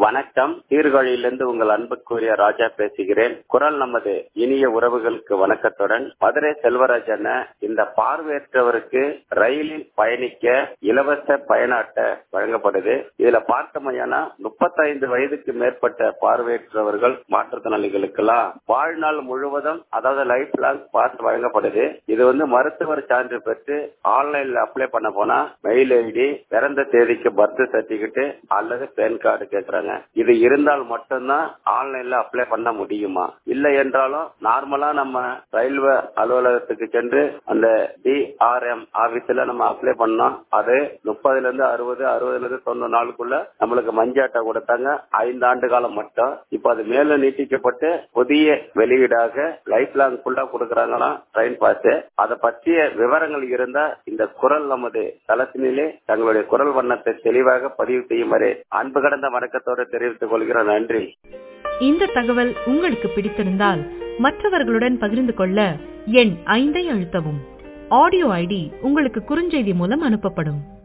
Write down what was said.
வணக்கம் சீர்காழியிலிருந்து உங்கள் அன்புக்குரிய ராஜா பேசுகிறேன் குரல் நமது இனிய உறவுகளுக்கு வணக்கத்துடன் மதுரை செல்வராஜ் அண்ணன் இந்த பார்வையற்றவருக்கு ரயிலில் பயணிக்க இலவச பயண அட்டை வழங்கப்படுது இதுல பார்த்தோமையானா முப்பத்தைந்து வயதுக்கு மேற்பட்ட பார்வையற்றவர்கள் மாற்றுத்திறனாளிகளுக்கெல்லாம் வாழ்நாள் முழுவதும் அதாவது லைஃப் லாங் பாஸ் வழங்கப்படுது இது வந்து மருத்துவர் சான்று பெற்று ஆன்லைன்ல அப்ளை பண்ண போனா மெயில் ஐடி பிறந்த தேதிக்கு பர்த் சர்டிபிகேட் அல்லது பேன் கார்டு கேட்கறாங்க இது இருந்தால் மட்டும்தான் ஆன்லைன்ல அப்ளை பண்ண முடியுமா இல்லை என்றாலும் நார்மலா நம்ம ரயில்வே அலுவலகத்துக்கு சென்று அந்த டிஆர்எம் ஆபீஸ்ல நம்ம அப்ளை பண்ணோம் அது முப்பதுல இருந்து அறுபது அறுபதுல இருந்து தொண்ணூறு நாளுக்குள்ள நம்மளுக்கு மஞ்சாட்டை கொடுத்தாங்க ஐந்து ஆண்டு காலம் மட்டும் இப்ப அது மேலும் நீட்டிக்கப்பட்டு புதிய வெளியீடாக லைஃப் லாங் ஃபுல்லா கொடுக்கறாங்களாம் ட்ரெயின் பாஸ் அதை பற்றிய விவரங்கள் இருந்தா இந்த குரல் நமது தளத்தினிலே தங்களுடைய குரல் வண்ணத்தை தெளிவாக பதிவு செய்யுமாறு அன்பு கடந்த வணக்கத்தோடு தெரிவித்துக் கொள்கிறேன் நன்றி இந்த தகவல் உங்களுக்கு பிடித்திருந்தால் மற்றவர்களுடன் பகிர்ந்து கொள்ள எண் ஐந்தை அழுத்தவும் ஆடியோ ஐடி உங்களுக்கு குறுஞ்செய்தி மூலம் அனுப்பப்படும்